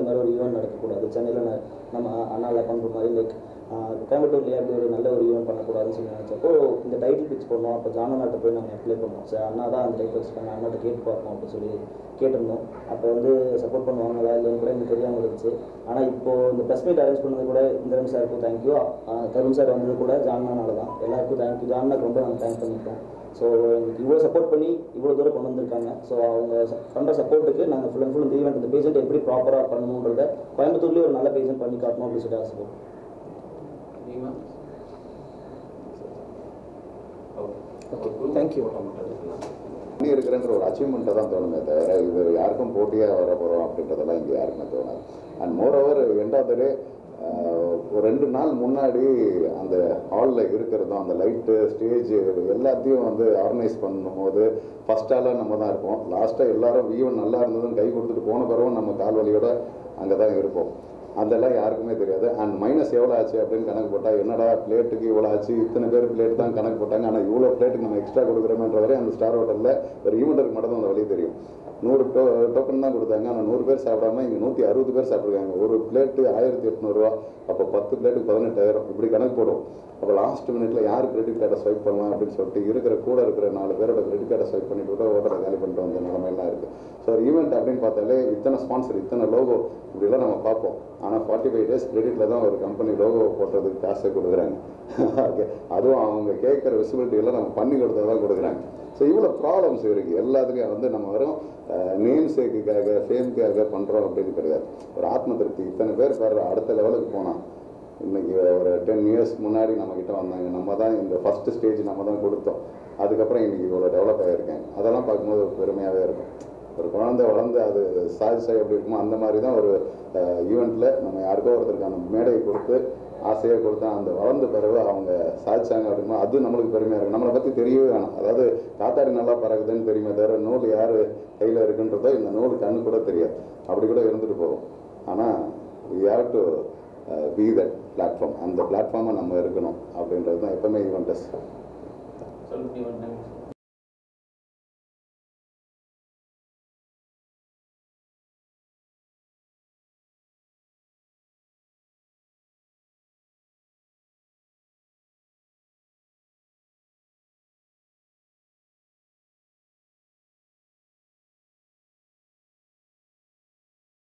மாதிரி ஒரு ஈவெண்ட் நடக்கக்கூடாது சென்னையில் நம்ம அண்ணாவில் பண்ணுற மாதிரி லைக் கோயம்புத்தூர்லேயே அப்படி ஒரு நல்ல ஒரு ஈவெண்ட் பண்ணக்கூடாதுன்னு சொல்லி நினச்சப்போ இந்த டைட்டில் பிச் பண்ணோம் அப்போ ஜானநாட்டை போய் நாங்கள் அப்ளை பண்ணோம் சார் அண்ணா தான் அந்த டைட்டில் பிச் பண்ண அண்ணாட்ட கேட்டு பார்ப்போம் அப்படின்னு சொல்லி கேட்டிருந்தோம் அப்போ வந்து சப்போர்ட் பண்ணுவாங்களா இல்லைன்னு கூட எனக்கு தெரியாமல் இருந்துச்சு ஆனால் இப்போ இந்த ப்ரெஸ் மீட் அரேஞ்ச் பண்ணது கூட இந்திரன் சாருக்கும் தேங்க்யூ தருண் சார் வந்தது கூட ஜான்னால தான் எல்லாருக்கும் தேங்க்யூ ஜான்னாக்கு ரொம்ப நாங்கள் தேங்க் பண்ணிட்டோம் ஸோ எங்களுக்கு இவ்வளோ சப்போர்ட் பண்ணி இவ்வளோ தூரம் கொண்டு வந்திருக்காங்க ஸோ அவங்க பண்ணுற சப்போர்ட்டுக்கு நாங்கள் ஃபுல் அண்ட் ஃபுல் இந்த ஈவெண்ட் இந்த பேஷண்ட் எப்படி ப்ராப்பராக பண்ணணுன்றத கோயம்புத்தூர்லேயே ஒரு நல்ல பேஷண்ட் பண்ணி காட்டணும் அப்படின்னு சொல்லி ஆசைப்படுறோம் நீங்க ஓகே தேங்க்யூ பண்ணி இருக்கிறேன்ற ஒரு அச்சீவ்மெண்ட்டை தான் தோணுமே தவிர இது யாருக்கும் போட்டியாக வர போகிறோம் அப்படின்றதெல்லாம் இங்கே யாருக்குமே தோணாது and moreover end of the day ஒரு ரெண்டு நாள் முன்னாடி அந்த ஹாலில் இருக்கிறதும் அந்த லைட்டு ஸ்டேஜ் எல்லாத்தையும் வந்து ஆர்கனைஸ் பண்ணும்போது ஃபஸ்ட் ஆளாக நம்ம தான் இருப்போம் லாஸ்ட்டாக எல்லாரும் ஈவன் நல்லா இருந்ததுன்னு கை கொடுத்துட்டு போன பிறகும் நம்ம கால் வலியோட அங்கே தான் இருப்போம் அதெல்லாம் யாருக்குமே தெரியாது அண்ட் மைனஸ் எவ்வளோ ஆச்சு அப்படின்னு கணக்கு போட்டால் என்னடா பிளேட்டுக்கு இவ்வளோ ஆச்சு இத்தனை பேர் பிளேட் தான் கணக்கு போட்டாங்க ஆனால் இவ்வளோ பிளேட்டுக்கு நம்ம எக்ஸ்ட்ரா கொடுக்குறோமேன்ற வரை அந்த ஸ்டார் ஹோட்டலில் ஒரு ஈவெண்ட்டுக்கு மட்டும் தான் அந்த வழி தெரியும் நூறு டோ டோக்கன் தான் கொடுத்தாங்க ஆனால் நூறு பேர் சாப்பிடாம இங்கே நூற்றி அறுபது பேர் சாப்பிட்ருக்காங்க ஒரு பிளேட்டு ஆயிரத்தி எட்நூறுரூவா அப்போ பத்து பிளேட்டுக்கு பதினெட்டாயிரம் இப்படி கணக்கு போடும் அப்போ லாஸ்ட் மினிட்ல யார் கிரெடிட் கார்டை ஸ்வைப் பண்ணலாம் அப்படின்னு சொல்லிட்டு இருக்கிற கூட இருக்கிற நாலு பேரோட கிரெடிட் கார்டை ஸ்வைப் பண்ணிட்டு கூட ஓட்டரை காலி பண்ணிட்டு வந்த நிலைமையெல்லாம் இருக்குது ஸோ ஒரு ஈவெண்ட் அப்படின்னு பார்த்தாலே இத்தனை ஸ்பான்சர் இத்தனை லோகோ இப்படிலாம் நம்ம பார்ப்போம் ஆனால் ஃபார்ட்டி ஃபைவ் டேஸ் கிரெடிட்டில் தான் ஒரு கம்பெனி லோகோ போடுறதுக்கு காசை கொடுக்குறாங்க ஓகே அதுவும் அவங்க கேட்குற விசிபிலிட்டி எல்லாம் நம்ம பண்ணி கொடுத்தா தான் கொடுக்குறாங்க ஸோ இவ்வளோ ப்ராப்ளம்ஸ் இருக்குது எல்லாத்துலேயும் வந்து நம்ம வெறும் நேம் சேக்குக்காக ஃபேமுக்காக பண்ணுறோம் அப்படின்னு கிடையாது ஒரு ஆத்ம திருப்தி இத்தனை பேர் பாரு அடுத்த லெவலுக்கு போனால் இன்னைக்கு ஒரு டென் இயர்ஸ் முன்னாடி நம்ம கிட்ட வந்தாங்க நம்ம தான் இந்த ஃபர்ஸ்ட் ஸ்டேஜ் நம்ம தான் கொடுத்தோம் அதுக்கப்புறம் இன்னைக்கு இவ்வளோ டெவலப் ஆகியிருக்காங்க அதெல்லாம் பார்க்கும்போது ஒரு பெருமையாகவே இருக்கும் ஒரு குழந்தை வளர்ந்து அது சாதிச்சா எப்படி இருக்குமோ அந்த மாதிரி தான் ஒரு ஈவெண்ட்டில் நம்ம யாருக்கோ ஒருத்தருக்கான மேடையை கொடுத்து ஆசையாக கொடுத்தா அந்த வளர்ந்த பிறகு அவங்க சாதிச்சாங்க அப்படின்னா அது நம்மளுக்கு பெருமையாக இருக்கும் நம்மளை பற்றி தெரியவே வேணாம் அதாவது காத்தாடி நல்லா பறக்குதுன்னு தெரியுமே தவிர நூல் யார் கையில் இருக்குன்றதோ இந்த நூல் கண்ணு கூட தெரியாது அப்படி கூட இருந்துட்டு போகும் ஆனால் we have to be that platform அந்த பிளாட்ஃபார்மை நம்ம இருக்கணும் அப்படின்றது தான் எப்பவுமே ஈவெண்ட்டஸ் சொல்லிட்டு